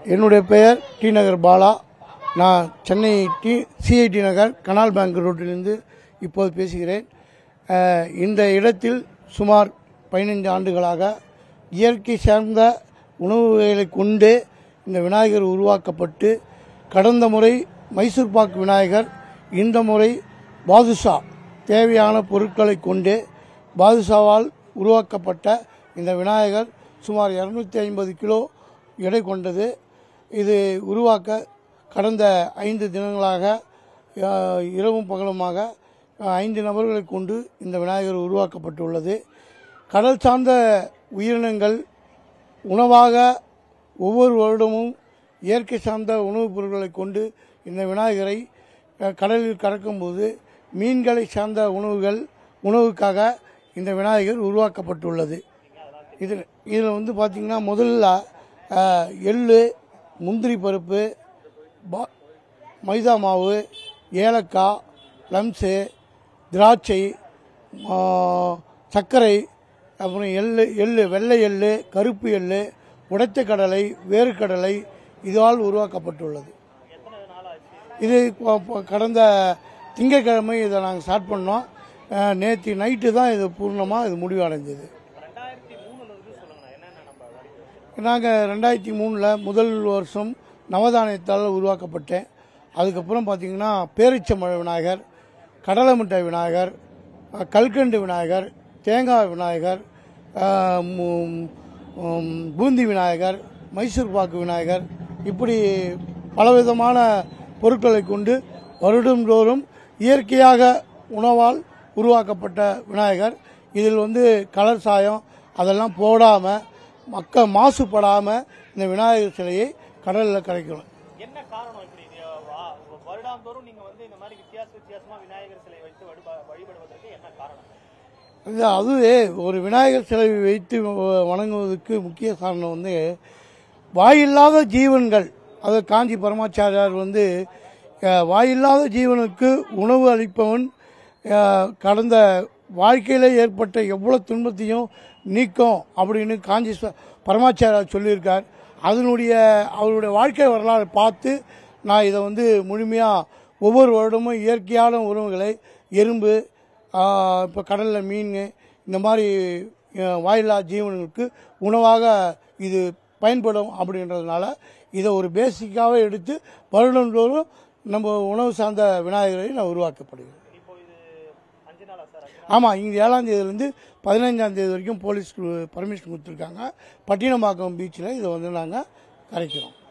என்னுடைய பெயர் டி நகர் பாலா நான் Chennai T CIT Nagar canal bank ரோட்டிலிருந்து இப்போது பேசுகிறேன் அஹ், இந்த இடத்தில் சுமார் பதினைந்து ஆண்டுகளாக இயற்கை சார்ந்த உணவுகளை கொண்டு இந்த விநாயகர் உருவாக்கப்பட்டு கடந்த முறை மைசூர் பாக் விநாயகர் இந்த முறை பாதுஷா தேவையான பொருட்களை கொண்டு பாதுஷாவால் உருவாக்கப்பட்ட இந்த விநாயகர் சுமார் இரநூத்தி ஐம்பது கிலோ எடை கொண்டது இது உருவாக்க கடந்த ஐந்து தினங்களாக அஹ், இரவும் பகலுமாக அஹ், ஐந்து நபர்களை கொண்டு இந்த விநாயகர் உருவாக்கப்பட்டுள்ளது கடல் சார்ந்த உயிரினங்கள் உணவாக ஒவ்வொரு வருடமும் இயற்கை சார்ந்த உணவுப் பொருட்களை கொண்டு இந்த விநாயகரை அஹ், கடலில் கடக்கும்போது மீன்களை சார்ந்த உணவுகள் உணவுக்காக இந்த விநாயகர் உருவாக்கப்பட்டுள்ளது இதில் இதில் வந்து பார்த்திங்கன்னா முதல்ல அஹ், எள்ளு முந்திரி பருப்பு பா- மைதா மாவு ஏலக்காய் லம்ஸு திராட்சை ஆ, சர்க்கரை அப்புறம் எள்ளு எள்ளு வெள்ளை எள்ளு கருப்பு எள்ளு உடைத்த கடலை வேர்க்கடலை இதால் உருவாக்கப்பட்டுள்ளது இது ப- ப- கடந்த திங்கட்கிழமை இதை நாங்கள் ஸ்டார்ட் பண்ணோம் நேற்று நைட்டு தான் இது பூர்ணமாக இது முடிவு அடைஞ்சது நாங்கள் ரெண்டாயிரத்தி மூணில் முதல் வருஷம் நவதானியத்தால் உருவாக்கப்பட்டேன் அதுக்கப்புறம் பார்த்தீங்கன்னா பேரிச்சம்பழ விநாயகர் கடலை மிட்டாய் விநாயகர் அஹ், கல்கண்டு விநாயகர் தேங்காய் விநாயகர் அஹ், மு- உம், பூந்தி விநாயகர் மைசூர் பாக்கு விநாயகர் இப்படி பலவிதமான பொருட்களை கொண்டு வருடந்தோறும் இயற்கையாக உணவால் உருவாக்கப்பட்ட விநாயகர் இதில் வந்து கலர் சாயம் அதெல்லாம் போடாமல் மக்க மாசுபடாமல் இந்த விநாயகர் சிலையை கடலில் கரைக்கணும் என்ன காரணம் இப்படி இது, வா- வருடாந்தோறும் நீங்க வந்து இந்த மாதிரி வித்தியாச வித்தியாசமா விநாயகர் சிலை வைத்து வழிப- வழிபடுவதற்கு என்ன காரணம் இது அதுவே ஒரு விநாயகர் சிலை வைத்து வ- வணங்குவதற்கு முக்கிய காரணம் வந்து வாயில்லாத ஜீவன்கள் அது காஞ்சி பரமாச்சாரியார் வந்து அஹ், வாயில்லாத ஜீவனுக்கு உணவு அளிப்பவன் அஹ், கடந்த வாழ்க்கையில் ஏற்பட்ட எவ்வளோ துன்பத்தையும் நீக்கும் அப்படின்னு காஞ்சி ச- பரமாச்சாரியார் சொல்லியிருக்கார் அதனுடைய அவருடைய வாழ்க்கை வரலாறு பார்த்து நான் இதை வந்து முழுமையாக ஒவ்வொரு வருடமும் இயற்கையான உணவுகளை எறும்பு இப்போ கடலில் மீன் இந்த மாதிரி அஹ், வாயில்லா ஜீவன்களுக்கு உணவாக இது பயன்படும் அப்படின்றதுனால இதை ஒரு பேசிக்காகவே எடுத்து வருடந்தோறும் நம்ம உணவு சார்ந்த விநாயகரை நான் உருவாக்கப்படுகிறேன் இப்போ இது அஞ்சு நாளா சார் அஞ்சு ஆமாம் இங்கே ஏழாம் தேதியிலேருந்து பதினைஞ்சாம் தேதி வரைக்கும் போலீஸ் பர்மிஷன் கொடுத்துருக்காங்க பட்டினப்பாக்கம் பீச்சில் இதை வந்து நாங்கள் கரைக்கிறோம்